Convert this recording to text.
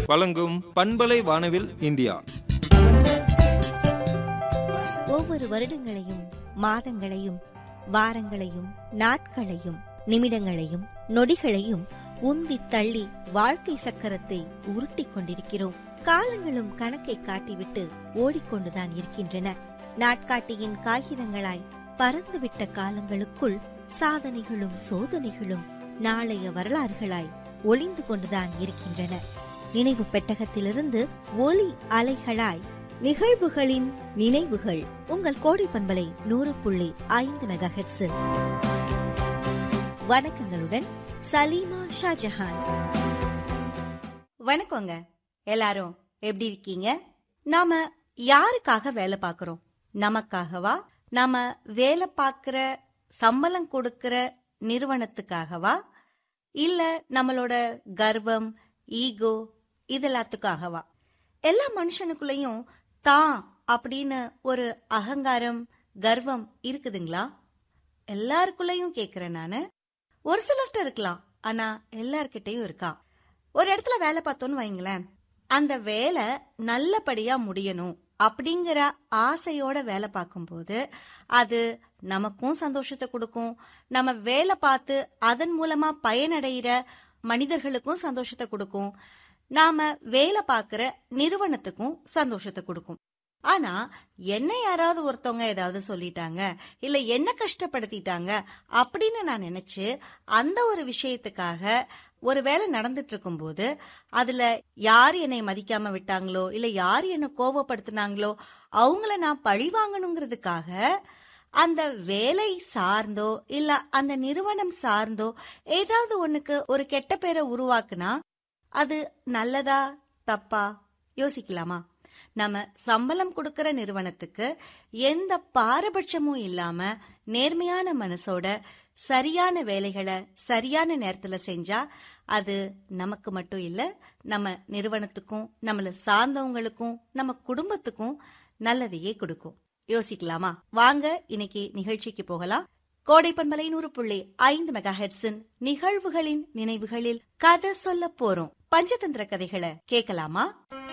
வழங்கும் பண்பலை வானவில் இந்தியா ஒவ்வொரு வருடங்களையும் மாதங்களையும் வாரங்களையும் நாட்களையும் நிமிடங்களையும் நொடிகளையும் உந்தித் தள்ளி வாழ்க்கை சக்கரத்தை உருட்டிக் கொண்டிருக்கிறோம் காலங்களும் கணக்கை காட்டிவிட்டு ஓடிக்கொண்டுதான் இருக்கின்றன நாட்காட்டியின் காகிதங்களாய் பறந்துவிட்ட காலங்களுக்குள் சாதனைகளும் சோதனைகளும் நாளைய வரலாறுகளாய் ஒளிந்து கொண்டுதான் இருக்கின்றன நினைவு பெட்டகத்திலிருந்து ஒலி அலைகளாய் நிகழ்வுகளின் நினைவுகள் உங்கள் கோடை பண்பலை நூறு புள்ளி ஐந்து மெகா வணக்கங்களுடன் சலீமா ஷாஜஹான் வணக்கங்க எல்லாரும் எப்படி இருக்கீங்க நாம யாருக்காக வேலை பார்க்கறோம் நமக்காகவா நாம வேலை பார்க்கிற சம்பளம் கொடுக்கிற நிறுவனத்துக்காகவா இல்ல நம்மளோட கர்வம் ஈகோ இதெல்லாத்துக்காகவா எல்லா மனுஷனுக்குள்ளயும் தான் அப்படின்னு ஒரு அகங்காரம் கர்வம் இருக்குதுங்களா எல்லாருக்குள்ளயும் கேக்குறேன் நானு ஒரு சிலர்கிட்ட இருக்கலாம் ஆனா எல்லார்கிட்டயும் இருக்கா ஒரு இடத்துல வேலை பார்த்தோன்னு வைங்களேன் அந்த வேலை நல்லபடியா முடியணும் அப்படிங்கிற ஆசையோட வேலை பார்க்கும்போது அது நமக்கும் சந்தோஷத்தை கொடுக்கும் நம்ம வேலை பார்த்து அதன் மூலமா பயனடைகிற மனிதர்களுக்கும் சந்தோஷத்தை கொடுக்கும் நாம வேலை பார்க்கிற நிறுவனத்துக்கும் சந்தோஷத்தை கொடுக்கும் ஆனா என்ன யாராவது ஒருத்தவங்க ஏதாவது சொல்லிட்டாங்க இல்ல என்ன கஷ்டப்படுத்திட்டாங்க அப்படின்னு நான் நினைச்சு அந்த ஒரு விஷயத்துக்காக ஒரு வேலை நடந்துட்டு இருக்கும்போது அதுல யார் என்னை மதிக்காம விட்டாங்களோ இல்ல யார் என்ன கோவப்படுத்தினாங்களோ அவங்கள நான் பழி வாங்கணுங்கிறதுக்காக அந்த வேலை சார்ந்தோ இல்ல அந்த நிறுவனம் சார்ந்தோ ஏதாவது ஒண்ணுக்கு ஒரு கெட்ட பேரை உருவாக்குனா அது நல்லதா தப்பா யோசிக்கலாமா நம்ம சம்பளம் கொடுக்கிற நிறுவனத்துக்கு எந்த பாரபட்சமும் இல்லாம நேர்மையான மனசோட சரியான வேலைகளை சரியான நேரத்துல செஞ்சா அது நமக்கு மட்டும் இல்ல நம்ம நிறுவனத்துக்கும் நம்மள சார்ந்தவங்களுக்கும் நம்ம குடும்பத்துக்கும் நல்லதையே கொடுக்கும் யோசிக்கலாமா வாங்க இன்னைக்கு நிகழ்ச்சிக்கு போகலாம் கோடை பண்பலை நூறு புள்ளி ஐந்து மெகா ஹெட்ஸின் நிகழ்வுகளின் நினைவுகளில் கதை சொல்ல போறோம் பஞ்சதந்திர கதைகளை கேட்கலாமா